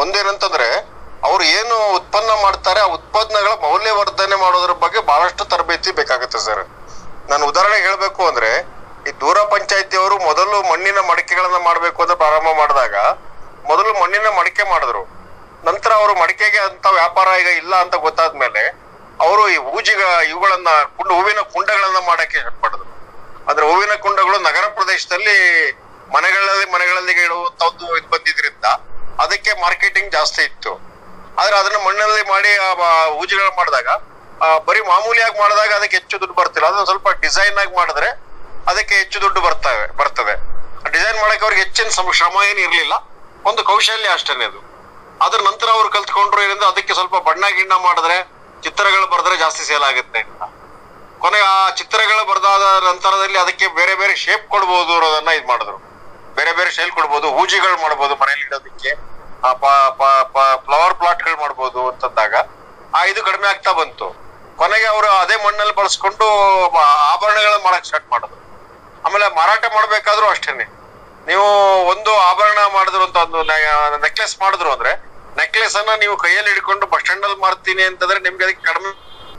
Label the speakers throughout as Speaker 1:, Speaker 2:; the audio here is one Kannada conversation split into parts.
Speaker 1: ಒಂದೇನಂತಂದ್ರೆ ಅವ್ರು ಏನು ಉತ್ಪನ್ನ ಮಾಡ್ತಾರೆ ಆ ಉತ್ಪನ್ನಗಳ ಮೌಲ್ಯವರ್ಧನೆ ಮಾಡೋದ್ರ ಬಗ್ಗೆ ಬಹಳಷ್ಟು ತರಬೇತಿ ಬೇಕಾಗುತ್ತೆ ಸರ್ ನಾನು ಉದಾಹರಣೆ ಹೇಳ್ಬೇಕು ಅಂದ್ರೆ ಈ ದೂರ ಪಂಚಾಯತಿಯವರು ಮೊದಲು ಮಣ್ಣಿನ ಮಡಿಕೆಗಳನ್ನ ಮಾಡ್ಬೇಕು ಅಂತ ಪ್ರಾರಂಭ ಮಾಡಿದಾಗ ಮೊದಲು ಮಣ್ಣಿನ ಮಡಿಕೆ ಮಾಡಿದ್ರು ನಂತರ ಅವರು ಮಡಿಕೆಗೆ ಅಂತ ವ್ಯಾಪಾರ ಈಗ ಇಲ್ಲ ಅಂತ ಗೊತ್ತಾದ್ಮೇಲೆ ಅವರು ಈ ಹೂಜಿಗ ಇವುಗಳನ್ನ ಕುಂಡ ಹೂವಿನ ಕುಂಡಗಳನ್ನ ಮಾಡಕ್ಕೆ ಶುರು ಮಾಡಿದ್ರು ಅಂದ್ರೆ ಹೂವಿನ ಕುಂಡಗಳು ನಗರ ಪ್ರದೇಶದಲ್ಲಿ ಮನೆಗಳಲ್ಲಿ ಮನೆಗಳಲ್ಲಿ ಇಡುವಂತ ಒಂದು ಇದು ಬಂದಿದ್ರಿಂದ ಅದಕ್ಕೆ ಮಾರ್ಕೆಟಿಂಗ್ ಜಾಸ್ತಿ ಇತ್ತು ಆದ್ರೆ ಅದನ್ನ ಮಣ್ಣಲ್ಲಿ ಮಾಡಿ ಆ ಬ- ಹೂಜಿಗಳು ಮಾಡಿದಾಗ ಆ, ಬರೀ ಮಾಮೂಲಿಯಾಗಿ ಮಾಡಿದಾಗ ಅದಕ್ಕೆ ಹೆಚ್ಚು ದುಡ್ಡು ಬರ್ತಿಲ್ಲ ಅದನ್ನ ಸ್ವಲ್ಪ ಡಿಸೈನ್ ಆಗಿ ಮಾಡಿದ್ರೆ ಅದಕ್ಕೆ ಹೆಚ್ಚು ದುಡ್ಡು ಬರ್ತವೆ ಬರ್ತದೆ ಡಿಸೈನ್ ಮಾಡಕ್ಕೆ ಅವ್ರಿಗೆ ಹೆಚ್ಚಿನ ಸಮ- ಶ್ರಮ ಏನು ಇರ್ಲಿಲ್ಲ ಒಂದು ಕೌಶಲ್ಯ ಅಷ್ಟೇನೆ ಅದು ಅದ್ರ ನಂತರ ಅವ್ರು ಕಲ್ತ್ಕೊಂಡ್ರು ಏನಂದ್ರೆ ಅದಕ್ಕೆ ಸ್ವಲ್ಪ ಬಣ್ಣ ಗಿಣ್ಣ ಮಾಡಿದ್ರೆ ಚಿತ್ರಗಳು ಬರೆದ್ರೆ ಜಾಸ್ತಿ ಸೇಲ್ ಆಗುತ್ತೆ ಅಂತ ಕೊನೆಗೆ ಆ ಚಿತ್ರಗಳು ಬರೆದಾದ ನಂತರದಲ್ಲಿ ಅದಕ್ಕೆ ಬೇರೆ ಬೇರೆ ಶೇಪ್ ಕೊಡ್ಬೋದು ಅನ್ನೋದನ್ನ ಇದು ಮಾಡಿದ್ರು ಬೇರೆ ಬೇರೆ ಶೇಲ್ ಕೊಡ್ಬೋದು ಹೂಜಿಗಳು ಮಾಡ್ಬೋದು ಮನೇಲಿ ಇಡೋದಕ್ಕೆ ಫ್ಲವರ್ ಪ್ಲಾಟ್ಗಳು ಮಾಡ್ಬೋದು ಅಂತಂದಾಗ ಆ ಇದು ಕಡಿಮೆ ಆಗ್ತಾ ಬಂತು ಕೊನೆಗೆ ಅವರು ಅದೇ ಮಣ್ಣಲ್ಲಿ ಬಳಸ್ಕೊಂಡು ಬ- ಆಭರಣಗಳನ್ನ ಮಾಡಕ್ ಸ್ಟಾರ್ಟ್ ಮಾಡಿದ್ರು ಆಮೇಲೆ ಮಾರಾಟ ಮಾಡ್ಬೇಕಾದ್ರೂ ಅಷ್ಟೇನೆ ನೀವು ಒಂದು ಆಭರಣ ಮಾಡಿದ್ರು ಅಂತ ಒಂದು ನೆಕ್ಲೆಸ್ ಮಾಡಿದ್ರು ಅಂದ್ರೆ ನೆಕ್ಲೆಸ್ ಅನ್ನ ನೀವು ಕೈಯಲ್ಲಿ ಹಿಡ್ಕೊಂಡು ಬಸ್ ಸ್ಟ್ಯಾಂಡ್ ಅಲ್ಲಿ ಮಾರ್ತೀನಿ ಅಂತಂದ್ರೆ ನಿಮ್ಗೆ ಅದಕ್ಕೆ ಕಡಿಮೆ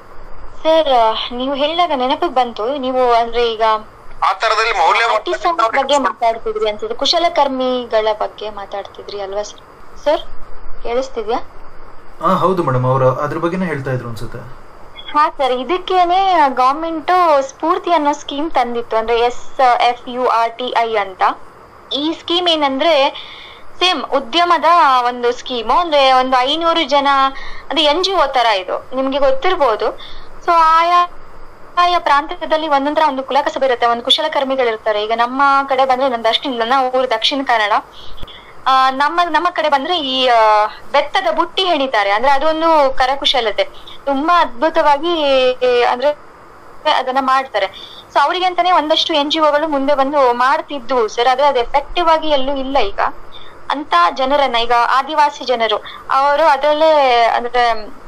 Speaker 2: ಸರ್ ನೀವು ಹೇಳಿದಾಗ ನೆನಪಿಗೆ ಬಂತು ನೀವು ಅಂದ್ರೆ ಈಗ
Speaker 1: ಆ ತರದಲ್ಲಿ ಮೌಲ್ಯ
Speaker 2: ಆರ್ಟಿಸನ್ ಬಗ್ಗೆ ಮಾತಾಡ್ತಿದ್ರಿ ಅನ್ಸುತ್ತೆ ಕುಶಲಕರ್ಮಿಗಳ ಬಗ್ಗೆ ಮಾತಾಡ್ತಿದ್ರಿ ಅಲ್ವಾ ಸರ್ ಸರ್ ಕೇಳಿಸ್ತಿದ್ಯಾ
Speaker 3: ಹಾ ಹೌದು ಮೇಡಮ್ ಅವರು ಅದ್ರ ಬಗ್ಗೆನೇ ಹೇಳ್ತಾ ಇದ್ರು ಅನ್ಸುತ್ತೆ
Speaker 2: ಹಾ ಸರ್ ಇದಕ್ಕೇನೆ ಗವರ್ಮೆಂಟ್ ಸ್ಫೂರ್ತಿ ಅನ್ನೋ ಸ್ಕೀಮ್ ತಂದಿತ್ತು ಅಂದ್ರೆ S F U R T I ಅಂತ ಈ ಸ್ಕೀಮ್ ಏನಂದ್ರೆ ಸೇಮ್ ಉದ್ಯಮದ ಒಂದು ಸ್ಕೀಮು ಅಂದ್ರೆ ಒಂದು ಐನೂರು ಜನ ಅಂದ್ರೆ ಎನ್ ಜಿ ಒ ತರ ಇದು ನಿಮ್ಗೆ ಗೊತ್ತಿರ್ಬೋದು ಸೊ ಆಯಾ ಆಯಾ ಪ್ರಾಂತ್ಯದಲ್ಲಿ ಒಂದೊಂದರ ಒಂದು ಕುಲಕಸಬ ಇರುತ್ತೆ ಒಂದು ಕುಶಲಕರ್ಮಿಗಳಿರ್ತಾರೆ ಈಗ ನಮ್ಮ ಕಡೆ ಬಂದ್ರೆ ನಂದು ಅಷ್ಟಿಲ್ಲ ನಾವು ಊರು ದಕ್ಷಿಣ ಕನ್ನಡ ಆ, ನಮ್ಮ ನಮ್ಮ ಕಡೆ ಬಂದ್ರೆ ಈ ಆ, ಬೆತ್ತದ ಬುಟ್ಟಿ ಹೆಣಿತಾರೆ ಅಂದ್ರೆ ಅದೊಂದು ಕರಕುಶಲತೆ ತುಂಬಾ ಅದ್ಭುತವಾಗಿ ಅಂದ್ರೆ ಅದನ್ನ ಮಾಡ್ತಾರೆ ಸೊ ಅವರಿಗೆ ಅಂತಾನೆ ಒಂದಷ್ಟು ಎನ್ ಜಿ ಒಗಳು ಮುಂದೆ ಬಂದು ಮಾಡ್ತಿದ್ವು ಸರ್ ಆದ್ರೆ ಅದು ಎಫೆಕ್ಟಿವ್ ಆಗಿ ಎಲ್ಲೂ ಇಲ್ಲ ಈಗ ಅಂತ ಜನರನ್ನ ಈಗ ಆದಿವಾಸಿ ಜನರು ಅವರು ಅದರಲ್ಲೇ ಅಂದ್ರೆ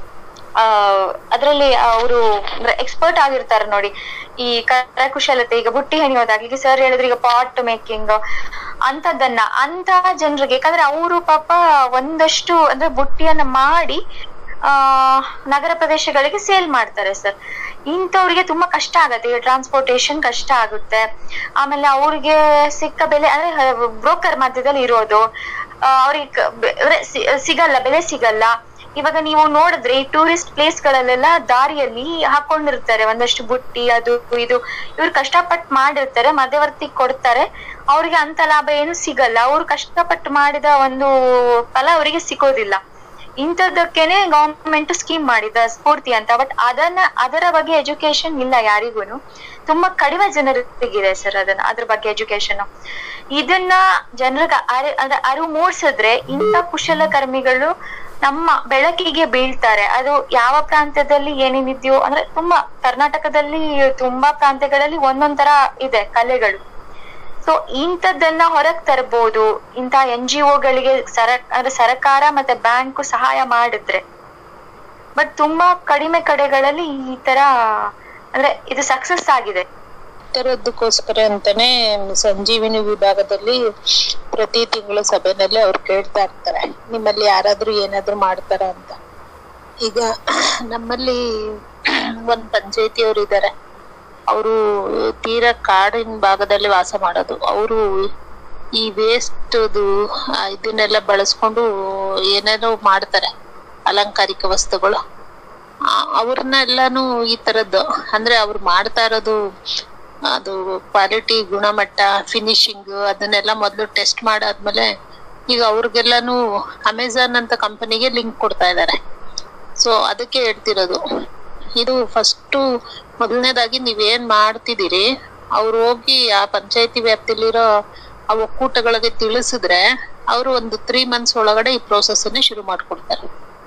Speaker 2: ಆ ಅದರಲ್ಲಿ ಅವರು ಅಂದ್ರೆ ಎಕ್ಸ್ಪರ್ಟ್ ಆಗಿರ್ತಾರೆ ನೋಡಿ ಈ ಕರಕುಶಲತೆ ಈಗ ಬುಟ್ಟಿ ಹೆಣಿಯೋದಾಗ್ಲಿ ಈಗ ಸರ್ ಹೇಳಿದ್ರೆ ಈಗ ಪಾಟ್ ಮೇಕಿಂಗ್ ಅಂತದನ್ನ ಅಂತ ಜನರಿಗೆ ಯಾಕಂದ್ರೆ ಅವರು ಪಾಪ ಒಂದಷ್ಟು ಅಂದ್ರೆ ಬುಟ್ಟಿಯನ್ನ ಮಾಡಿ ಆ ನಗರ ಪ್ರದೇಶಗಳಿಗೆ ಸೇಲ್ ಮಾಡ್ತಾರೆ ಸರ್ ಇಂಥವ್ರಿಗೆ ತುಂಬಾ ಕಷ್ಟ ಆಗತ್ತೆ ಈಗ ಟ್ರಾನ್ಸ್ಪೋರ್ಟೇಶನ್ ಕಷ್ಟ ಆಗುತ್ತೆ ಆಮೇಲೆ ಅವ್ರಿಗೆ ಸಿಕ್ಕ ಬೆಲೆ ಅಂದ್ರೆ ಬ್ರೋಕರ್ ಮಧ್ಯದಲ್ಲಿ ಇರೋದು ಆ, ಅವ್ರಿಗೆ ಕ- ಬೆ- ಅಂದ್ರೆ ಸಿ- ಸಿಗಲ್ಲ ಬೆಲೆ ಸಿಗಲ್ಲ ಇವಾಗ ನೀವು ನೋಡಿದ್ರೆ ಈ ಟೂರಿಸ್ಟ್ ಪ್ಲೇಸ್ ಗಳಲ್ಲೆಲ್ಲ ದಾರಿಯಲ್ಲಿ ಹಾಕೊಂಡಿರ್ತಾರೆ ಒಂದಷ್ಟು ಬುಟ್ಟಿ ಅದು ಇದು ಇವ್ರು ಕಷ್ಟಪಟ್ಟು ಮಾಡಿರ್ತಾರೆ ಮಧ್ಯವರ್ತಿ ಕೊಡ್ತಾರೆ ಅವ್ರಿಗೆ ಅಂತ ಲಾಭ ಏನು ಸಿಗಲ್ಲ ಅವ್ರು ಕಷ್ಟಪಟ್ಟು ಮಾಡಿದ ಒಂದು ಫಲ ಅವರಿಗೆ ಸಿಗೋದಿಲ್ಲ ಇಂಥದ್ದಕ್ಕೇನೆ ಗವರ್ಮೆಂಟ್ ಸ್ಕೀಮ್ ಮಾಡಿದ ಸ್ಫೂರ್ತಿ ಅಂತ ಬಟ್ ಅದನ್ನ ಅದರ ಬಗ್ಗೆ ಎಜುಕೇಶನ್ ಇಲ್ಲ ಯಾರಿಗೂನು ತುಂಬಾ ಕಡಿಮೆ ಜನರಿಗಿದೆ ಸರ್ ಅದನ್ನ ಅದ್ರ ಬಗ್ಗೆ ಎಜುಕೇಶನ್ ಇದನ್ನ ಜನರಿಗೆ ಅರಿ ಅಂದ್ರೆ ಅರಿವು ಮೂಡಿಸಿದ್ರೆ ಇಂಥ ಕುಶಲಕರ್ಮಿಗಳು ನಮ್ಮ ಬೆಳಕಿಗೆ ಬೀಳ್ತಾರೆ ಅದು ಯಾವ ಪ್ರಾಂತ್ಯದಲ್ಲಿ ಏನೇನಿದೆಯೋ ಅಂದ್ರೆ ತುಂಬಾ ಕರ್ನಾಟಕದಲ್ಲಿ ತುಂಬಾ ಪ್ರಾಂತ್ಯಗಳಲ್ಲಿ ಒಂದೊಂದ್ ತರ ಇದೆ ಕಲೆಗಳು ಸೊ ಇಂಥದ್ದನ್ನ ಹೊರಗ್ ತರಬಹುದು ಇಂಥ ಎನ್ ಜಿ ಒಗಳಿಗೆ ಸರ ಅಂದ್ರೆ ಸರ್ಕಾರ ಮತ್ತೆ ಬ್ಯಾಂಕ್ ಸಹಾಯ ಮಾಡಿದ್ರೆ ಬಟ್ ತುಂಬಾ ಕಡಿಮೆ ಕಡೆಗಳಲ್ಲಿ ಈ ತರ ಅಂದ್ರೆ ಇದು ಸಕ್ಸಸ್ ಆಗಿದೆ
Speaker 4: ತರದಕ್ಕೋಸ್ಕರ ಅಂತಾನೆ ಸಂಜೀವಿನಿ ವಿಭಾಗದಲ್ಲಿ ಪ್ರತಿ ತಿಂಗಳು ಸಭೆನಲ್ಲಿ ಅವ್ರು ಕೇಳ್ತಾ ಇರ್ತಾರೆ ನಿಮ್ಮಲ್ಲಿ ಯಾರಾದ್ರೂ ಏನಾದ್ರೂ ಮಾಡ್ತಾರ ಅಂತ ಈಗ ನಮ್ಮಲ್ಲಿ ಒಂದ್ ಪಂಚಾಯತಿಯವ್ರು ಇದಾರೆ ಅವರು ತೀರಾ ಕಾಡಿನ ಭಾಗದಲ್ಲಿ ವಾಸ ಮಾಡೋದು ಅವರು ಈ ವೇಸ್ಟ್ ಇದನ್ನೆಲ್ಲ ಬಳಸ್ಕೊಂಡು ಏನೇನೋ ಮಾಡ್ತಾರೆ ಅಲಂಕಾರಿಕ ವಸ್ತುಗಳು ಆ- ಅವ್ರನ್ನೆಲ್ಲಾನು ಈ ತರದ್ದು ಅಂದ್ರೆ ಅವ್ರು ಮಾಡ್ತಾ ಇರೋದು ಅದು ಕ್ವಾಲಿಟಿ ಗುಣಮಟ್ಟ ಫಿನಿಶಿಂಗ್ ಅದನ್ನೆಲ್ಲ ಮೊದಲು ಟೆಸ್ಟ್ ಮಾಡಾದ್ಮೇಲೆ ಈಗ ಅವ್ರಿಗೆಲ್ಲಾನು ಅಮೆಝಾನ್ ಅಂತ ಕಂಪನಿಗೆ ಲಿಂಕ್ ಕೊಡ್ತಾ ಇದ್ದಾರೆ ಸೊ ಅದಕ್ಕೆ ಹೇಳ್ತಿರೋದು ಇದು ಫಸ್ಟು ಮೊದಲನೇದಾಗಿ ನೀವೇನ್ ಮಾಡ್ತಿದ್ದೀರಿ ಅವ್ರು ಹೋಗಿ ಆ ಪಂಚಾಯತಿ ವ್ಯಾಪ್ತಿಲಿರೋ ಆ ಒಕ್ಕೂಟಗಳಿಗೆ ತಿಳಿಸಿದ್ರೆ ಅವರು ಒಂದು ತ್ರೀ ಮಂತ್ಸ್ ಒಳಗಡೆ ಈ ಪ್ರೋಸೆಸ್ ಅನ್ನ ಶುರು ಮಾಡ್ಕೊಡ್ತಾರೆ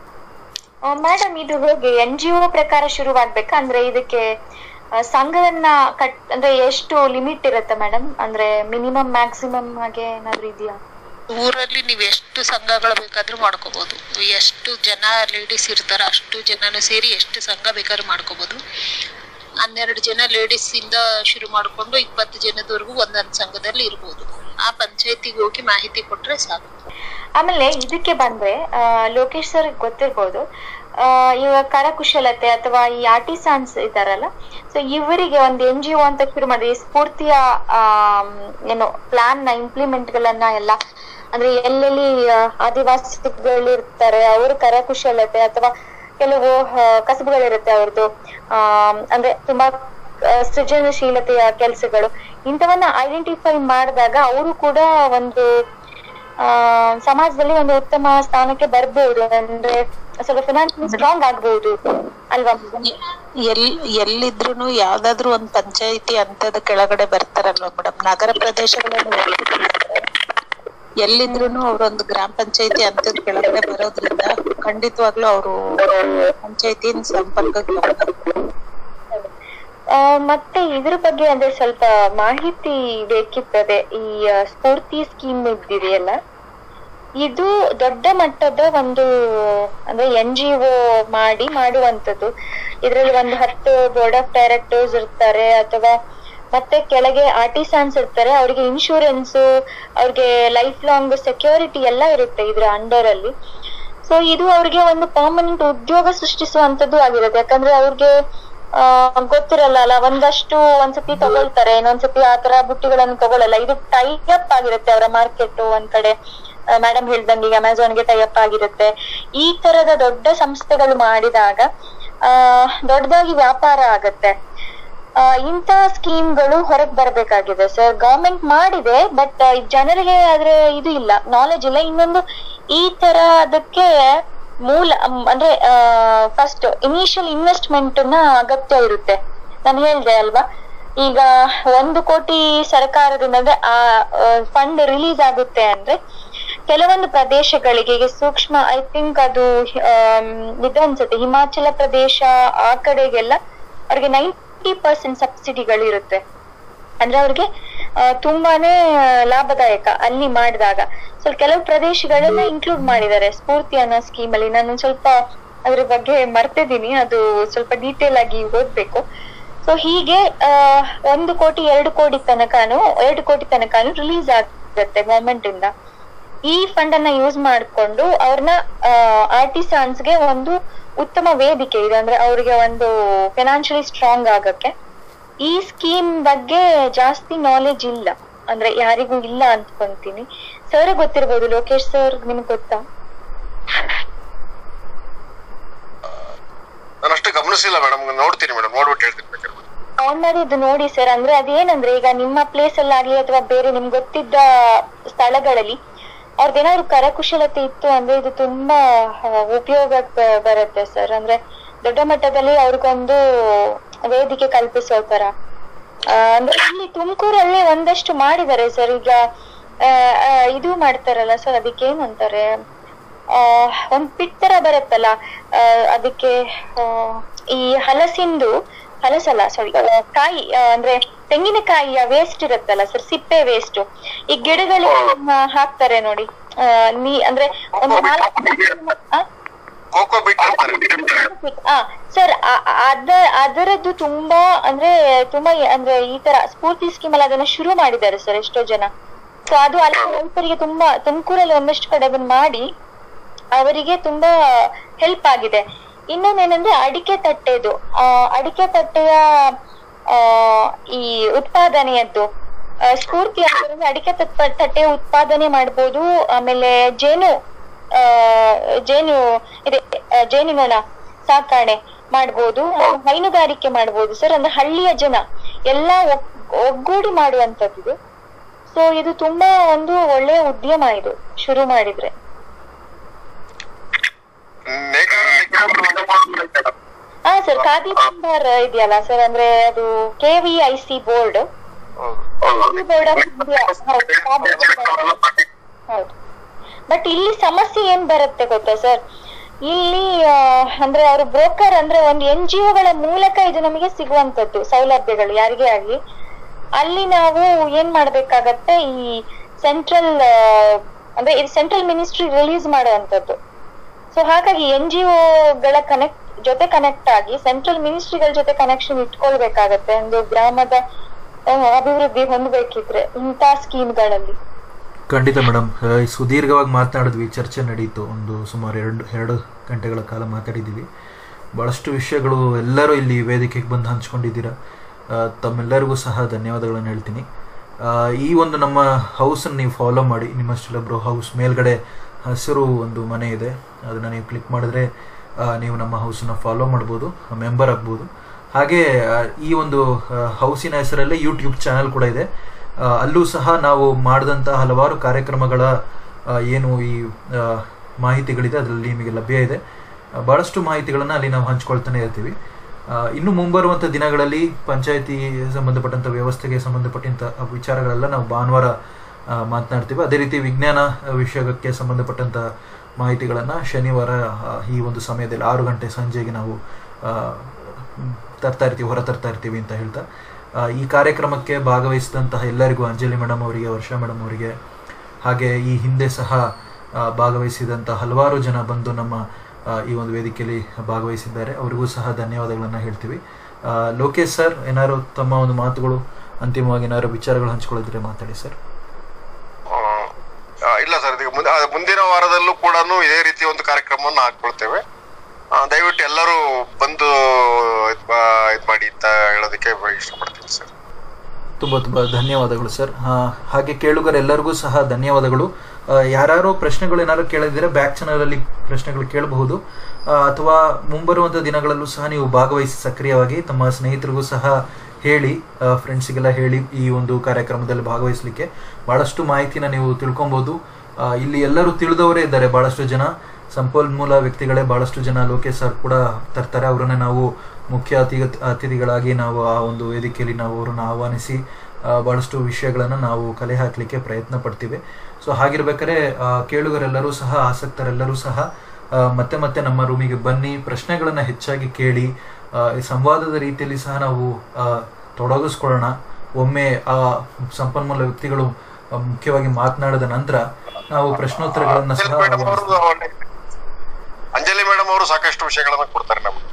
Speaker 2: ಮೇಡಮ್ ಇದು ಹೇಗೆ ಎನ್ ಜಿ ಒ ಪ್ರಕಾರ ಶುರುವಾಗ್ಬೇಕಾ ಅಂದ್ರೆ ಇದಕ್ಕೆ ಆ, ಸಂಘವನ್ನ ಕಟ್ ಅಂದ್ರೆ ಎಷ್ಟು ಲಿಮಿಟ್ ಇರುತ್ತೆ ಮೇಡಮ್ ಅಂದ್ರೆ ಮಿನಿಮಮ್ ಮ್ಯಾಕ್ಸಿಮಮ್ ಹಾಗೆ ಏನಾದ್ರು ಇದೆಯಾ
Speaker 4: ಊರಲ್ಲಿ ನೀವು ಎಷ್ಟು ಸಂಘಗಳು ಬೇಕಾದ್ರೂ ಮಾಡ್ಕೋಬಹುದು ಎಷ್ಟು ಜನ ಲೇಡೀಸ್ ಇರ್ತಾರ ಅಷ್ಟು ಜನನು ಸೇರಿ ಎಷ್ಟು ಸಂಘ ಬೇಕಾದ್ರೂ ಮಾಡ್ಕೋಬಹುದು ಹನ್ನೆರಡು ಜನ ಲೇಡೀಸ್ ಇಂದ ಶುರು ಮಾಡ್ಕೊಂಡು ಇಪ್ಪತ್ತು ಜನದವರೆಗೂ ಒಂದೊಂದು ಸಂಘದಲ್ಲಿ ಇರ್ಬೋದು ಆ ಪಂಚಾಯತಿಗೆ ಹೋಗಿ ಮಾಹಿತಿ ಕೊಟ್ರೆ ಸಾಕು
Speaker 2: ಆಮೇಲೆ ಇದಕ್ಕೆ ಬಂದ್ರೆ ಆ, ಲೋಕೇಶ್ ಸರ್ ಗೊತ್ತಿರ್ಬೋದು ಆ, ಇವಾಗ ಕರಕುಶಲತೆ ಅಥವಾ ಈ ಆರ್ಟಿಸಾನ್ಸ್ ಇದಾರಲ್ಲ ಸೊ ಇವರಿಗೆ ಒಂದು ಎನ್ ಜಿ ಒ ಅಂತ ಶುರು ಮಾಡಿದೆ ಈ ಸ್ಫೂರ್ತಿಯ ಆಮ್, ಏನು ಪ್ಲಾನ್ ನ ಇಂಪ್ಲಿಮೆಂಟ್ ಗಳನ್ನ ಎಲ್ಲ ಅಂದ್ರೆ ಎಲ್ಲೆಲ್ಲಿ ಆ, ಆದಿವಾಸಿಗಳು ಇರ್ತಾರೆ ಅವರು ಕರಕುಶಲತೆ ಅಥವಾ ಕೆಲವು ಆ, ಕಸಬುಗಳಿರುತ್ತೆ ಅವ್ರದ್ದು ಆಮ್, ಅಂದ್ರೆ ತುಂಬಾ ಆ, ಸೃಜನಶೀಲತೆಯ ಕೆಲಸಗಳು ಇಂಥವನ್ನ ಐಡೆಂಟಿಫೈ ಮಾಡಿದಾಗ ಅವರು ಕೂಡ ಒಂದು ಆ ಸಮಾಜದಲ್ಲಿ ಒಂದು ಉತ್ತಮ ಸ್ಥಾನಕ್ಕೆ ಬರ್ಬಹುದು ಅಂದ್ರೆ ಸ್ವಲ್ಪ ಫಿನಾನ್ಷಿಯಲಿ ಸ್ಟ್ರಾಂಗ್ ಆಗ್ಬಹುದು ಅಲ್ವಾ
Speaker 4: ಎಲ್ ಎಲ್ಲಿದ್ರುನು ಯಾವ್ದಾದ್ರು ಒಂದ್ ಪಂಚಾಯತಿ ಅಂತದ ಕೆಳಗಡೆ ಬರ್ತಾರಲ್ವಾ ಮೇಡಮ್ ನಗರ ಪ್ರದೇಶಗಳನ್ನು ಎಲ್ಲಿದ್ರುನು ಅವ್ರೊಂದು ಗ್ರಾಮ ಪಂಚಾಯತಿ ಅಂತದ ಕೆಳಗಡೆ ಬರೋದ್ರಿಂದ ಖಂಡಿತವಾಗ್ಲೂ ಅವರು ಪಂಚಾಯತಿನ ಸಂಪರ್ಕಕ್ಕೆ ಬರ್ತಾರೆ
Speaker 2: ಆ, ಮತ್ತೆ ಇದ್ರ ಬಗ್ಗೆ ಅಂದ್ರೆ ಸ್ವಲ್ಪ ಮಾಹಿತಿ ಬೇಕಿರ್ತದೆ ಈ ಆ, ಸ್ಫೂರ್ತಿ ಸ್ಕೀಮ್ ಇದ್ದಿದೆಯಲ್ಲ ಇದು ದೊಡ್ಡ ಮಟ್ಟದ ಒಂದು ಅಂದ್ರೆ ಎನ್ ಜಿ ಒ ಮಾಡಿ ಮಾಡುವಂತದ್ದು ಇದ್ರಲ್ಲಿ ಒಂದು ಹತ್ತು ಬೋರ್ಡ್ ಆಫ್ ಡೈರೆಕ್ಟರ್ಸ್ ಇರ್ತಾರೆ ಅಥವಾ ಮತ್ತೆ ಕೆಳಗೆ ಆರ್ಟಿಸಾನ್ಸ್ ಇರ್ತಾರೆ ಅವ್ರಿಗೆ ಇನ್ಶೂರೆನ್ಸ್ ಅವ್ರಿಗೆ ಲೈಫ್ ಲಾಂಗ್ ಸೆಕ್ಯೂರಿಟಿ ಎಲ್ಲ ಇರುತ್ತೆ ಇದ್ರ ಅಂಡರ್ ಅಲ್ಲಿ ಸೊ ಇದು ಅವ್ರಿಗೆ ಒಂದು ಪರ್ಮನೆಂಟ್ ಉದ್ಯೋಗ ಸೃಷ್ಟಿಸುವಂತದ್ದು ಆಗಿರುತ್ತೆ ಯಾಕಂದ್ರೆ ಅವ್ರಿಗೆ ಆ ಗೊತ್ತಿರಲ್ಲ ಅಲ್ಲ ಒಂದಷ್ಟು ಒಂದ್ಸತಿ ತಗೊಳ್ತಾರೆ ಇನ್ನೊಂದ್ಸತಿ ಆತರ ಬುಟ್ಟಿಗಳನ್ನು ತಗೊಳ್ಳಲ್ಲ ಇದು ಟೈ ಅಪ್ ಆಗಿರುತ್ತೆ ಅವರ ಮಾರ್ಕೆಟ್ ಒಂದ್ ಕಡೆ ಮೇಡಮ್ ಹೇಳ್ದಂಗೆ ಈಗ ಅಮೆಝಾನ್ಗೆ ಟೈ ಅಪ್ ಆಗಿರುತ್ತೆ ಈ ತರದ ದೊಡ್ಡ ಸಂಸ್ಥೆಗಳು ಮಾಡಿದಾಗ ಆ ದೊಡ್ಡದಾಗಿ ವ್ಯಾಪಾರ ಆಗತ್ತೆ ಆ, ಇಂಥ ಸ್ಕೀಮ್ಗಳು ಹೊರಗ್ ಬರ್ಬೇಕಾಗಿದೆ ಸರ್ ಗವರ್ಮೆಂಟ್ ಮಾಡಿದೆ ಬಟ್ ಜನರಿಗೆ ಆದ್ರೆ ಇದು ಇಲ್ಲ ನಾಲೆಜ್ ಇಲ್ಲ ಇನ್ನೊಂದು ಈ ತರ ಅದಕ್ಕೆ ಮೂಲ ಮ್, ಅಂದ್ರೆ ಫಸ್ಟ್ ಇನಿಷಿಯಲ್ ಇನ್ವೆಸ್ಟ್ಮೆಂಟ್ ನ ಅಗತ್ಯ ಇರುತ್ತೆ ನಾನು ಹೇಳ್ದೆ ಅಲ್ವಾ ಈಗ ಒಂದು ಕೋಟಿ ಸರ್ಕಾರದಿಂದ ಅಂದ್ರೆ ಆ ಫಂಡ್ ರಿಲೀಸ್ ಆಗುತ್ತೆ ಅಂದ್ರೆ ಕೆಲವೊಂದು ಪ್ರದೇಶಗಳಿಗೆ ಈಗ ಸೂಕ್ಷ್ಮ ಐ ಥಿಂಕ್ ಅದು ಆಮ್, ಇದು ಅನ್ಸುತ್ತೆ ಹಿಮಾಚಲ ಪ್ರದೇಶ ಆ ಕಡೆಗೆಲ್ಲ ಅವ್ರಿಗೆ ನೈಂಟಿ ಪರ್ಸೆಂಟ್ ಸಬ್ಸಿಡಿಗಳು ಇರುತ್ತೆ ಅಂದ್ರೆ ಅವ್ರಿಗೆ ಆ, ತುಂಬಾನೇ ಲಾಭದಾಯಕ ಅಲ್ಲಿ ಮಾಡಿದಾಗ ಸೊ ಕೆಲವು ಪ್ರದೇಶಗಳನ್ನ ಇನ್ಕ್ಲೂಡ್ ಮಾಡಿದ್ದಾರೆ ಸ್ಫೂರ್ತಿ ಅನ್ನೋ ಸ್ಕೀಮ್ ಅಲ್ಲಿ ನಾನು ಸ್ವಲ್ಪ ಅದ್ರ ಬಗ್ಗೆ ಮರ್ತಿದ್ದೀನಿ ಅದು ಸ್ವಲ್ಪ ಡೀಟೇಲ್ ಆಗಿ ಓದ್ಬೇಕು ಸೊ ಹೀಗೆ ಆ, ಒಂದು ಕೋಟಿ ಎರಡು ಕೋಟಿ ತನಕನು ಎರಡು ಕೋಟಿ ತನಕನು ರಿಲೀಸ್ ಆಗುತ್ತೆ ಗವರ್ಮೆಂಟ್ ಇಂದ ಈ ಫಂಡ್ ಅನ್ನ ಯೂಸ್ ಮಾಡ್ಕೊಂಡು ಅವ್ರನ್ನ ಆರ್ಟಿಸಾನ್ಸ್ ಗೆ ಒಂದು ಉತ್ತಮ ವೇದಿಕೆ ಇದೆ ಅಂದ್ರೆ ಅವರಿಗೆ ಒಂದು ಫಿನಾನ್ಷಿಯಲಿ ಸ್ಟ್ರಾಂಗ್ ಆಗಕ್ಕೆ ಈ ಸ್ಕೀಮ್ ಬಗ್ಗೆ ಜಾಸ್ತಿ ನಾಲೆಜ್ ಇಲ್ಲ ಅಂದ್ರೆ ಯಾರಿಗೂ ಇಲ್ಲ ಅಂದ್ಕೊಂತೀನಿ ಸರ್ ಗೊತ್ತಿರ್ಬೋದು ಲೋಕೇಶ್ ಸರ್ ನಿಮ್ಗೆ ಗೊತ್ತಾ
Speaker 1: ನಾನು ಅಷ್ಟು ಗಮನಿಸಿಲ್ಲ ಮೇಡಮ್ ನೋಡ್ತೀನಿ ಮೇಡಮ್ ನೋಡ್ಬಿಟ್ಟು ಹೇಳ್ತೀನಿ ಬೇಕಾದ್ರೆ
Speaker 2: ಆನ್ ಮಾಡಿ ಇದು ನೋಡಿ ಸರ್ ಅಂದ್ರೆ ಅದೇನಂದ್ರೆ ಈಗ ನಿಮ್ಮ ಪ್ಲೇಸ್ ಅಲ್ಲಾಗ್ಲಿ ಅಥವಾ ಬೇರೆ ನಿಮ್ಗೆ ಗೊತ್ತಿದ್ದ ಸ್ಥಳಗಳಲ್ಲಿ ಅವ್ರದ್ದೇನಾದ್ರು ಕರಕುಶಲತೆ ಇತ್ತು ಅಂದ್ರೆ ಇದು ತುಂಬಾ ಆ, ಉಪಯೋಗಕ್ಕೆ ಬರುತ್ತೆ ಸರ್ ಅಂದ್ರೆ ದೊಡ್ಡ ಮಟ್ಟದಲ್ಲಿ ಅವ್ರಿಗೊಂದು ವೇದಿಕೆ ಕಲ್ಪಿಸೋ ತರ ಆ, ಅಂದ್ರೆ ಇಲ್ಲಿ ತುಮಕೂರಲ್ಲಿ ಒಂದಷ್ಟು ಮಾಡಿದ್ದಾರೆ ಸರ್ ಈಗ ಆ, ಆ, ಇದು ಮಾಡ್ತಾರಲ್ಲ ಸರ್ ಅದಕ್ಕೆ ಏನಂತಾರೆ ಆ ಒಂದ್ ಪಿಟ್ ತರ ಬರುತ್ತಲ್ಲ ಆ, ಅದಕ್ಕೆ ಆ, ಈ ಹಲಸಿಂದು ಹಲಸಲ್ಲ ಸಾರಿ ಕಾಯಿ ಆ, ಅಂದ್ರೆ ತೆಂಗಿನಕಾಯಿಯ ವೇಸ್ಟ್ ಇರುತ್ತಲ್ಲ ಸರ್ ಸಿಪ್ಪೆ ವೇಸ್ಟ್ ಈ ಗಿಡಗಳಿಗೆ ಆ, ಹಾಕ್ತಾರೆ ನೋಡಿ ಆ, ನೀ ಅಂದ್ರೆ ಒಂದು ನಾಲ್ಕು ಆ?
Speaker 1: ಕೋಕೋ ಬಿಟ್ ಅಂತಾರೆ
Speaker 2: ಆ ಸರ್ ಅದ ಅದರದ್ದು ತುಂಬಾ ಅಂದ್ರೆ ತುಂಬಾ ಎ- ಅಂದ್ರೆ ಈ ತರ ಸ್ಫೂರ್ತಿ ಸ್ಕೀಮ್ ಅಲ್ಲಿ ಅದನ್ನ ಶುರು ಮಾಡಿದ್ದಾರೆ ಸರ್ ಎಷ್ಟೋ ಜನ ಸೊ ಅದು ಅಲ್ಲಿ ರೈತರಿಗೆ ತುಂಬಾ ತುಮಕೂರಲ್ಲಿ ಒಂದಷ್ಟು ಕಡೆ ಅದನ್ನ ಮಾಡಿ ಅವರಿಗೆ ತುಂಬಾ ಹೆಲ್ಪ್ ಆಗಿದೆ ಇನ್ನೊಂದೇನಂದ್ರೆ ಅಡಿಕೆ ತಟ್ಟೆದು ಆ ಅಡಿಕೆ ತಟ್ಟೆಯ ಆ ಈ ಉತ್ಪಾದನೆಯದ್ದು ಆ, ಸ್ಫೂರ್ತಿ ಅಂದ್ರೆ ಅಡಿಕೆ ತಟ್ಟ- ತಟ್ಟೆ ಉತ್ಪಾದನೆ ಮಾಡ್ಬೋದು ಆಮೇಲೆ ಜೇನು ಆ ಜೇನು ಇದೆ ಆ, ಜೇನುನೊಣ ಸಾಕಾಣೆ ಮಾಡ್ಬೋದು ಆಮೇಲೆ ಹೈನುಗಾರಿಕೆ ಮಾಡ್ಬೋದು ಸರ್ ಅಂದ್ರೆ ಹಳ್ಳಿಯ ಜನ ಎಲ್ಲಾ ಒಗ್- ಒಗ್ಗೂಡಿ ಮಾಡುವಂತದ್ದು ಇದು ಸೊ ಇದು ತುಂಬಾ ಒಂದು ಒಳ್ಳೆಯ ಉದ್ಯಮ ಇದು ಶುರು ಮಾಡಿದ್ರೆ ಹಾ ಸರ್ ಖಾದಿ ಭಂಡಾರ್ ಇದೆಯಲ್ಲ ಸರ್ ಅಂದ್ರೆ ಅದು K V I C board board of India ಹೌದು ಬಟ್ ಇಲ್ಲಿ ಸಮಸ್ಯೆ ಏನ್ ಬರುತ್ತೆ ಗೊತ್ತಾ ಸರ್ ಇಲ್ಲಿ ಆ, ಅಂದ್ರೆ ಅವರು ಬ್ರೋಕರ್ ಅಂದ್ರೆ ಒಂದು ಎನ್ ಜಿ ಒಗಳ ಮೂಲಕ ಇದು ನಮಗೆ ಸಿಗುವಂತದ್ದು ಸೌಲಭ್ಯಗಳು ಯಾರಿಗೇ ಆಗ್ಲಿ ಅಲ್ಲಿ ನಾವು ಏನ್ ಮಾಡ್ಬೇಕಾಗತ್ತೆ ಈ ಸೆಂಟ್ರಲ್ ಅಂದ್ರೆ ಇದು ಸೆಂಟ್ರಲ್ ಮಿನಿಸ್ಟ್ರಿ ರಿಲೀಸ್ ಮಾಡುವಂತದ್ದು ಸೊ ಹಾಗಾಗಿ ಎನ್ ಜಿ ಗಳ ಕನೆಕ್ಟ್ ಜೊತೆ ಕನೆಕ್ಟ್ ಆಗಿ ಸೆಂಟ್ರಲ್ ಮಿನಿಸ್ಟ್ರಿಗಳ ಜೊತೆ ಕನೆಕ್ಷನ್ ಇಟ್ಕೊಳ್ಬೇಕಾಗತ್ತೆ ಒಂದು ಗ್ರಾಮದ ಆ, ಅಭಿವೃದ್ಧಿ ಹೊಂದಬೇಕಿದ್ರೆ ಇಂಥ ಸ್ಕೀಮ್ಗಳಲ್ಲಿ
Speaker 3: ಖಂಡಿತ ಮೇಡಮ್ ಸುದೀರ್ಘವಾಗಿ ಮಾತನಾಡಿದ್ವಿ ಚರ್ಚೆ ನಡೀತು ಒಂದು ಸುಮಾರು ಎರಡು ಎರಡು ಗಂಟೆಗಳ ಕಾಲ ಮಾತಾಡಿದ್ದೀವಿ ಭಾಳಷ್ಟು ವಿಷಯಗಳು ಎಲ್ಲರೂ ಇಲ್ಲಿ ವೇದಿಕೆಗೆ ಬಂದು ಹಂಚ್ಕೊಂಡಿದ್ದೀರಾ ಆ, ತಮ್ಮೆಲ್ಲರಿಗೂ ಸಹ ಧನ್ಯವಾದಗಳನ್ನು ಹೇಳ್ತೀನಿ ಆ, ಈ ಒಂದು ನಮ್ಮ ಹೌಸನ್ನು ನೀವು ಫಾಲೋ ಮಾಡಿ ನಿಮ್ಮ ಬ್ರೋ ಹೌಸ್ ಮೇಲ್ಗಡೆ ಹಸಿರು ಒಂದು ಮನೆ ಇದೆ ಅದನ್ನು ನೀವು ಕ್ಲಿಕ್ ಮಾಡಿದ್ರೆ ಆ, ನೀವು ನಮ್ಮ ಹೌಸನ್ನು ಫಾಲೋ ಮಾಡ್ಬೋದು ಮೆಂಬರ್ ಆಗ್ಬೋದು ಹಾಗೆ ಆ, ಈ ಒಂದು ಆ, ಹೌಸಿನ ಹೆಸರಲ್ಲೇ ಯೂಟ್ಯೂಬ್ ಚಾನಲ್ ಕೂಡ ಇದೆ ಆ, ಅಲ್ಲೂ ಸಹ ನಾವು ಮಾಡಿದಂಥ ಹಲವಾರು ಕಾರ್ಯಕ್ರಮಗಳ ಆ, ಏನು ಈ ಆ, ಮಾಹಿತಿಗಳಿದೆ ಅದರಲ್ಲಿ ನಿಮಗೆ ಲಭ್ಯ ಇದೆ ಆ, ಬಹಳಷ್ಟು ಮಾಹಿತಿಗಳನ್ನು ಅಲ್ಲಿ ನಾವು ಹಂಚ್ಕೊಳ್ತಾನೆ ಇರ್ತೀವಿ ಆ, ಇನ್ನು ಮುಂಬರುವಂಥ ದಿನಗಳಲ್ಲಿ ಪಂಚಾಯತಿ ಸಂಬಂಧಪಟ್ಟಂಥ ವ್ಯವಸ್ಥೆಗೆ ಸಂಬಂಧಪಟ್ಟಂಥ ವಿಚಾರಗಳೆಲ್ಲ ನಾವು ಭಾನುವಾರ ಆ, ಮಾತನಾಡ್ತೀವಿ ಅದೇ ರೀತಿ ವಿಜ್ಞಾನ ವಿಷಯಕ್ಕೆ ಸಂಬಂಧಪಟ್ಟಂಥ ಮಾಹಿತಿಗಳನ್ನು ಶನಿವಾರ ಆ, ಈ ಒಂದು ಸಮಯದಲ್ಲಿ ಆರು ಗಂಟೆ ಸಂಜೆಗೆ ನಾವು ಆ, ಮ್, ತರ್ತಾ ಇರ್ತೀವಿ ಹೊರ ತರ್ತಾ ಇರ್ತೀವಿ ಅಂತ ಹೇಳ್ತಾ ಆ, ಈ ಕಾರ್ಯಕ್ರಮಕ್ಕೆ ಭಾಗವಹಿಸಿದಂತಹ ಎಲ್ಲರಿಗೂ ಅಂಜಲಿ ಮೇಡಮ್ ಅವರಿಗೆ ವರ್ಷ ಮೇಡಮ್ ಅವರಿಗೆ ಹಾಗೆ ಈ ಹಿಂದೆ ಸಹ ಆ, ಭಾಗವಹಿಸಿದಂಥ ಹಲವಾರು ಜನ ಬಂದು ನಮ್ಮ ಆ, ಈ ಒಂದು ವೇದಿಕೆಯಲ್ಲಿ ಭಾಗವಹಿಸಿದ್ದಾರೆ ಅವರಿಗೂ ಸಹ ಧನ್ಯವಾದಗಳನ್ನು ಹೇಳ್ತೀವಿ ಆ, ಲೋಕೇಶ್ ಸರ್ ಏನಾದ್ರು ತಮ್ಮ ಒಂದು ಮಾತುಗಳು ಅಂತಿಮವಾಗಿ ಏನಾದ್ರು ವಿಚಾರಗಳು ಹಂಚ್ಕೊಳ್ಳಿದ್ರೆ ಮಾತಾಡಿ ಸರ್
Speaker 1: ಆ, ಆ, ಇಲ್ಲ ಸರ್ ಇದೀಗ ಮುಂದೆ- ಆ, ಮುಂದಿನ ವಾರದಲ್ಲೂ ಕೂಡ ಇದೇ ರೀತಿ ಒಂದು ಕಾರ್ಯಕ್ರಮವನ್ನು ಹಾಕೊಳ್ತೇವೆ ಆ, ದಯವಿಟ್ಟು ಎಲ್ಲರೂ ಬಂದು ಇದ್ ಮಾ- ಇದ್ ಮಾಡಿ ಅಂತ ಹೇಳೋದಕ್ಕೆ ಇಷ್ಟಪಡ್ತೀನಿ ಸರ್
Speaker 3: ತುಂಬ ತುಂಬ ಧನ್ಯವಾದಗಳು ಸರ್ ಆ, ಹಾಗೆ ಕೇಳುಗರೆಲ್ಲರಿಗೂ ಸಹ ಧನ್ಯವಾದಗಳು ಆ, ಯಾರ್ಯಾರೋ ಪ್ರಶ್ನೆಗಳು ಏನಾದ್ರು ಕೇಳಿದ್ರೆ ಬ್ಯಾಕ್ ಚಾನಲಲ್ಲಿ ಪ್ರಶ್ನೆಗಳು ಕೇಳಬಹುದು ಆ, ಅಥವಾ ಮುಂಬರುವಂಥ ದಿನಗಳಲ್ಲೂ ಸಹ ನೀವು ಭಾಗವಹಿಸಿ ಸಕ್ರಿಯವಾಗಿ ತಮ್ಮ ಸ್ನೇಹಿತರಿಗೂ ಸಹ ಹೇಳಿ ಫ್ರೆಂಡ್ಸಿಗೆಲ್ಲ ಹೇಳಿ ಈ ಒಂದು ಕಾರ್ಯಕ್ರಮದಲ್ಲಿ ಭಾಗವಹಿಸಲಿಕ್ಕೆ ಭಾಳಷ್ಟು ಮಾಹಿತಿನ ನೀವು ತಿಳ್ಕೊಬೋದು ಆ, ಇಲ್ಲಿ ಎಲ್ಲರೂ ತಿಳಿದವರೇ ಇದ್ದಾರೆ ಭಾಳಷ್ಟು ಜನ ಸಂಪನ್ಮೂಲ ವ್ಯಕ್ತಿಗಳೇ ಭಾಳಷ್ಟು ಜನ ಲೋಕೇಶ್ ಸರ್ ಕೂಡ ತರ್ತಾರೆ ಅವರನ್ನ ನಾವು ಮುಖ್ಯ ಅತಿ ಅತಿಥಿಗಳಾಗಿ ನಾವು ಆ ಒಂದು ವೇದಿಕೆಯಲ್ಲಿ ನಾವು ಅವರನ್ನು ಆಹ್ವಾನಿಸಿ ಆ, ಭಾಳಷ್ಟು ವಿಷಯಗಳನ್ನು ನಾವು ಕಲೆ ಹಾಕಲಿಕ್ಕೆ ಪ್ರಯತ್ನ ಪಡ್ತೀವಿ ಸೊ ಹಾಗಿರ್ಬೇಕಾದ್ರೆ ಆ, ಕೇಳುಗರೆಲ್ಲರೂ ಸಹ ಆಸಕ್ತರೆಲ್ಲರೂ ಸಹ ಆ, ಮತ್ತೆ ಮತ್ತೆ ನಮ್ಮ ರೂಮಿಗೆ ಬನ್ನಿ ಪ್ರಶ್ನೆಗಳನ್ನು ಹೆಚ್ಚಾಗಿ ಕೇಳಿ ಆ, ಈ ಸಂವಾದದ ರೀತಿಯಲ್ಲಿ ಸಹ ನಾವು ಆ, ತೊಡಗಿಸ್ಕೊಳ್ಳೋಣ ಒಮ್ಮೆ ಆ ಸಂಪನ್ಮೂಲ ವ್ಯಕ್ತಿಗಳು ಆ, ಮುಖ್ಯವಾಗಿ ಮಾತನಾಡಿದ ನಂತರ ನಾವು ಪ್ರಶ್ನೋತ್ತರಗಳನ್ನು ಸಹ
Speaker 1: ಅಂಜಲಿ ಮೇಡಮ್
Speaker 3: ಆಹ್ವಾನಿಸ್ತೀವಿ.
Speaker 1: ಅವರು ಅಂಜಲಿ ಮೇಡಮ್ ಅವರು ಸಾಕಷ್ಟು ವಿಷಯಗಳನ್ನ ಕೊಡ್ತಾರೆ ನಮ್ಗೆ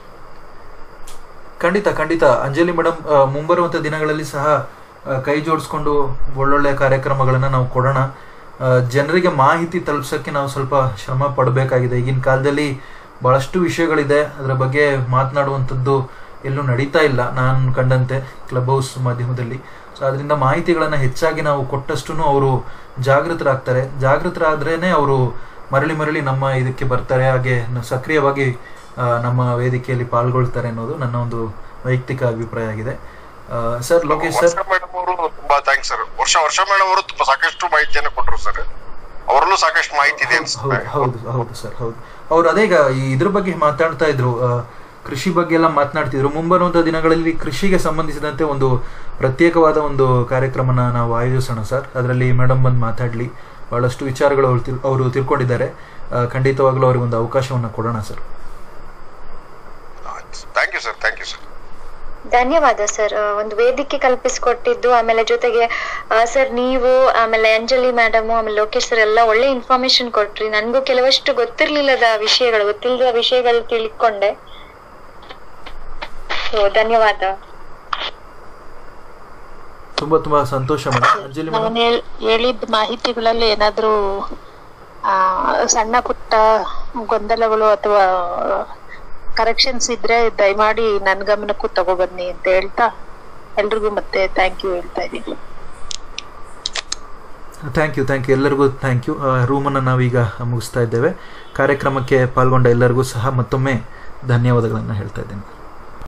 Speaker 3: ಖಂಡಿತ ಖಂಡಿತ ಅಂಜಲಿ ಮೇಡಮ್ ಮುಂಬರುವಂಥ ದಿನಗಳಲ್ಲಿ ಸಹ ಆ, ಕೈ ಜೋಡಿಸ್ಕೊಂಡು ಒಳ್ಳೊಳ್ಳೆ ಕಾರ್ಯಕ್ರಮಗಳನ್ನು ನಾವು ಕೊಡೋಣ ಆ, ಜನರಿಗೆ ಮಾಹಿತಿ ತಲುಪಿಸೋಕ್ಕೆ ನಾವು ಸ್ವಲ್ಪ ಶ್ರಮ ಪಡಬೇಕಾಗಿದೆ ಈಗಿನ ಕಾಲದಲ್ಲಿ ಭಾಳಷ್ಟು ವಿಷಯಗಳಿದೆ ಅದರ ಬಗ್ಗೆ ಮಾತನಾಡುವಂಥದ್ದು ಎಲ್ಲೂ ನಡೀತಾ ಇಲ್ಲ ನಾನು ಕಂಡಂತೆ ಕ್ಲಬ್ ಹೌಸ್ ಮಾಧ್ಯಮದಲ್ಲಿ ಸೊ ಅದರಿಂದ ಮಾಹಿತಿಗಳನ್ನು ಹೆಚ್ಚಾಗಿ ನಾವು ಕೊಟ್ಟಷ್ಟು ಅವರು ಜಾಗೃತರಾಗ್ತಾರೆ ಜಾಗೃತರಾದ್ರೇ ಅವರು ಮರಳಿ ಮರಳಿ ನಮ್ಮ ಇದಕ್ಕೆ ಬರ್ತಾರೆ ಹಾಗೆ ನ- ಸಕ್ರಿಯವಾಗಿ ಆ, ನಮ್ಮ ವೇದಿಕೆಯಲ್ಲಿ ಪಾಲ್ಗೊಳ್ತಾರೆ ಅನ್ನೋದು ನನ್ನ ಒಂದು ವೈಯಕ್ತಿಕ ಅಭಿಪ್ರಾಯ ಆಗಿದೆ ಸರ್ ಲೋಕೇಶ್ ಸರ್
Speaker 1: ವರ್ಷ ಮೇಡಮ್ ಅವರು ತುಂಬಾ ಥ್ಯಾಂಕ್ಸ್ ಸರ್ ವರ್ಷ ವರ್ಷ ಮೇಡಮ್ ಅವರು ತುಂಬಾ ಸಾಕಷ್ಟು ಮಾಹಿತಿಯನ್ನು ಕೊಟ್ಟರು ಸರ್ ಅವರಲ್ಲೂ ಸಾಕಷ್ಟು ಮಾಹಿತಿ ಇದೆ ಅನ್ಸುತ್ತೆ
Speaker 3: ಹೌದು ಹೌದು ಹೌದು ಸರ್ ಹೌದು ಅವ್ರು ಅದೇ ಈಗ ಈ ಇದ್ರ ಬಗ್ಗೆ ಮಾತಾಡ್ತಾ ಇದ್ರು ಆ, ಕೃಷಿ ಬಗ್ಗೆ ಎಲ್ಲ ಮಾತನಾಡ್ತಿದ್ರು ಮುಂಬರುವಂಥ ದಿನಗಳಲ್ಲಿ ಕೃಷಿಗೆ ಸಂಬಂಧಿಸಿದಂತೆ ಒಂದು ಪ್ರತ್ಯೇಕವಾದ ಒಂದು ಕಾರ್ಯಕ್ರಮನ ನಾವು ಆಯೋಜಿಸೋಣ ಸರ್ ಅದರಲ್ಲಿ ಮೇಡಮ್ ಬಂದು ಮಾತಾಡಲಿ ಬಹಳಷ್ಟು ವಿಚಾರಗಳು ಅವ್ರು ತಿಳ್ ಅವರು ತಿಳ್ಕೊಂಡಿದ್ದಾರೆ ಆ, ಖಂಡಿತವಾಗ್ಲೂ ಅವ್ರಿಗೆ ಒಂದು ಅವಕಾಶವನ್ನು ಕೊಡೋಣ sir
Speaker 1: thank you sir thank you sir
Speaker 2: ಧನ್ಯವಾದ ಸರ್ ಒಂದು ವೇದಿಕೆ ಕಲ್ಪಿಸಿಕೊಟ್ಟಿದ್ದು ಆಮೇಲೆ ಜೊತೆಗೆ ಸರ್ ನೀವು ಆಮೇಲೆ ಅಂಜಲಿ ಮೇಡಮ್ ಆಮೇಲೆ ಲೋಕೇಶ್ ಸರ್ ಎಲ್ಲ ಒಳ್ಳೆ ಇನ್ಫಾರ್ಮೇಶನ್ ಕೊಟ್ರಿ ನನ್ಗೂ ಕೆಲವಷ್ಟು ಗೊತ್ತಿರ್ಲಿಲ್ಲದ ವಿಷಯಗಳು ಗೊತ್ತಿಲ್ಲದ ವಿಷಯಗಳು ತಿಳ್ಕೊಂಡೆ ಸೊ ಧನ್ಯವಾದ
Speaker 3: ತುಂಬಾ ತುಂಬಾ ಸಂತೋಷ ಮೇಡಮ್ ಅಂಜಲಿ ಮೇಡಮ್
Speaker 4: ನಾನು ಹೇಳಿದ ಮಾಹಿತಿಗಳಲ್ಲಿ ಏನಾದ್ರೂ ಆ ಸಣ್ಣ ಪುಟ್ಟ ಗೊಂದಲಗಳು ಅಥವಾ ಕರೆಕ್ಷನ್ಸ್ ಇದ್ರೆ ದಯಮಾಡಿ ನನ್ ಗಮನಕ್ಕೂ ತಗೊಬನ್ನಿ ಅಂತ ಹೇಳ್ತಾ ಎಲ್ರಿಗೂ ಮತ್ತೆ ಥ್ಯಾಂಕ್ ಯು ಹೇಳ್ತಾ ಇದ್ದೀನಿ
Speaker 3: ಥ್ಯಾಂಕ್ ಯು ಥ್ಯಾಂಕ್ ಯು ಎಲ್ಲರಿಗೂ ಥ್ಯಾಂಕ್ ಯು ರೂಮನ್ನು ನಾವೀಗ ಮುಗಿಸ್ತಾ ಇದ್ದೇವೆ ಕಾರ್ಯಕ್ರಮಕ್ಕೆ ಪಾಲ್ಗೊಂಡ ಎಲ್ಲರಿಗೂ ಸಹ ಮತ್ತೊಮ್ಮೆ ಧನ್ಯವಾದಗಳನ್ನು ಹೇಳ್ತಾ ಇದ್ದೇನೆ